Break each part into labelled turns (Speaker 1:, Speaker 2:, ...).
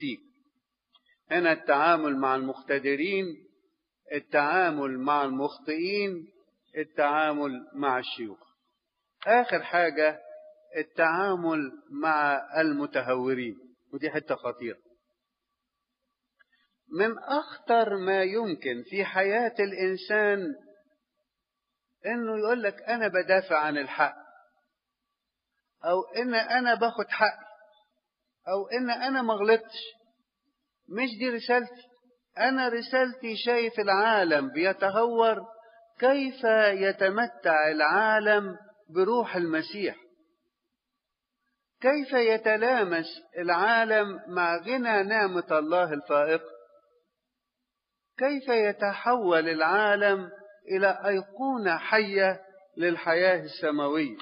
Speaker 1: فيك هنا التعامل مع المقتدرين التعامل مع المخطئين التعامل مع الشيوخ آخر حاجة التعامل مع المتهورين ودي حتة خطيرة من أخطر ما يمكن في حياة الإنسان إنه يقول لك أنا بدافع عن الحق أو إن أنا باخد حقي أو إن أنا ما غلطتش مش دي رسالتي أنا رسالتي شايف العالم بيتهور كيف يتمتع العالم بروح المسيح كيف يتلامس العالم مع غنى نعمة الله الفائق كيف يتحول العالم إلى أيقونة حية للحياة السماوية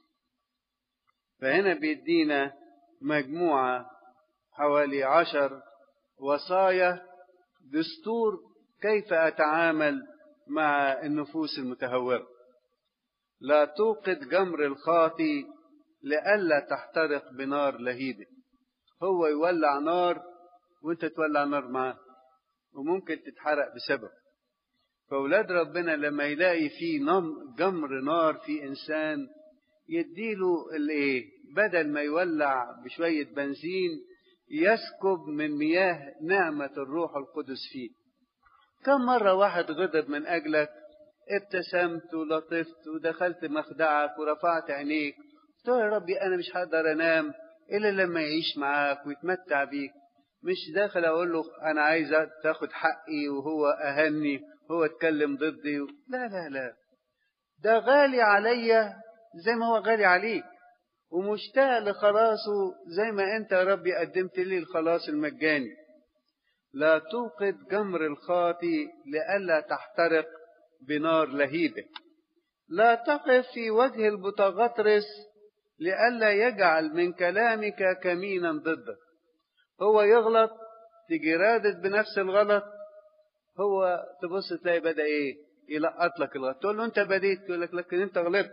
Speaker 1: فهنا بيدينا مجموعة حوالي عشر وصايا دستور كيف أتعامل مع النفوس المتهورة لا توقد جمر الخاطي لئلا تحترق بنار لهيبة هو يولع نار وانت تولع نار معاه وممكن تتحرق بسبب فأولاد ربنا لما يلاقي فيه جمر نار في إنسان يديله الايه بدل ما يولع بشوية بنزين يسكب من مياه نعمة الروح القدس فيه كم مرة واحد غضب من أجلك ابتسمت ولطفت ودخلت مخدعك ورفعت عينيك قلت يا ربي أنا مش هقدر أنام إلا لما يعيش معاك ويتمتع بيك مش داخل أقول له أنا عايز تاخد حقي وهو أهني هو اتكلم ضدي لا لا لا ده غالي عليا زي ما هو غالي عليك ومشتاق لخلاصه زي ما انت يا ربي قدمت لي الخلاص المجاني لا توقد جمر الخاطي لئلا تحترق بنار لهيبه لا تقف في وجه المتغطرس لئلا يجعل من كلامك كمينا ضدك هو يغلط تيجي رادد بنفس الغلط هو تبص تلاقي بدا ايه يلقط لك الغلط تقول له انت بديت يقول لك لكن انت غلطت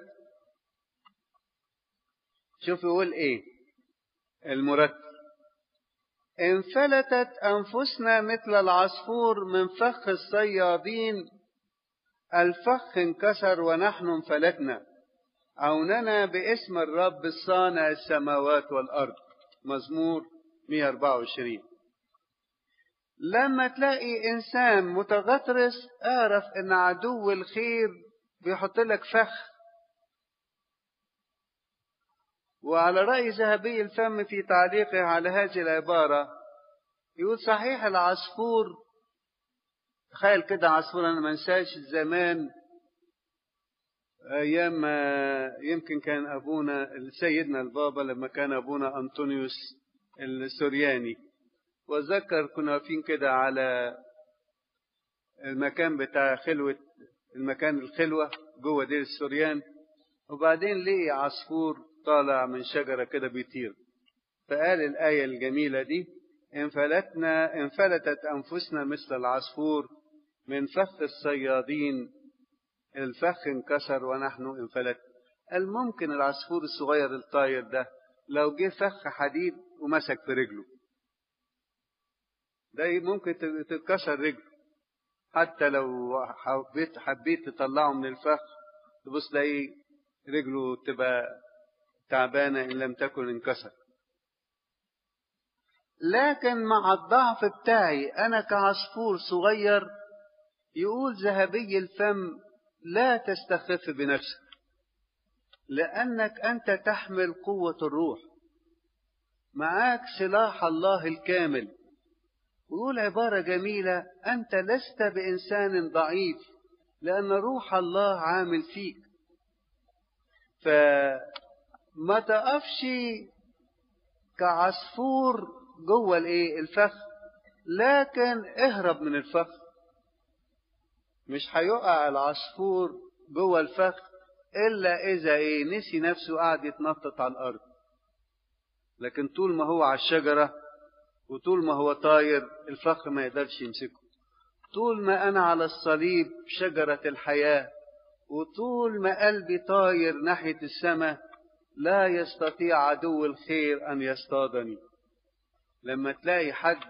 Speaker 1: شوف يقول ايه المرتب انفلتت انفسنا مثل العصفور من فخ الصيادين الفخ انكسر ونحن انفلتنا عوننا باسم الرب الصانع السماوات والارض مزمور 124 لما تلاقي انسان متغطرس اعرف ان عدو الخير بيحط لك فخ وعلى رأي ذهبي الفم في تعليقه على هذه العبارة يقول صحيح العصفور تخيل كده عصفور أنا ما انساش زمان أيام يمكن كان أبونا سيدنا البابا لما كان أبونا أنطونيوس السورياني وذكر كنا واقفين كده على المكان بتاع خلوة المكان الخلوة جوه دير السوريان وبعدين لقي عصفور طالع من شجرة كده بيطير فقال الآية الجميلة دي انفلتنا انفلتت أنفسنا مثل العصفور من فخ الصيادين الفخ انكسر ونحن انفلت الممكن العصفور الصغير الطاير ده لو جه فخ حديد ومسك في رجله ده ممكن تتكسر رجله حتى لو حبيت حبيت تطلعه من الفخ تبص تلاقي رجله تبقى تعبانة إن لم تكن انكسر لكن مع الضعف بتاعي أنا كعصفور صغير يقول ذهبي الفم لا تستخف بنفسك لأنك أنت تحمل قوة الروح معاك سلاح الله الكامل ويقول عبارة جميلة أنت لست بإنسان ضعيف لأن روح الله عامل فيك فما تقفش كعصفور جوه الايه الفخ لكن اهرب من الفخ مش هيقع العصفور جوه الفخ الا اذا ايه نسي نفسه قاعد يتنطط على الارض لكن طول ما هو على الشجره وطول ما هو طاير الفخ ما يقدرش يمسكه طول ما انا على الصليب شجره الحياه وطول ما قلبي طاير ناحيه السماء لا يستطيع عدو الخير ان يصطادني لما تلاقي حد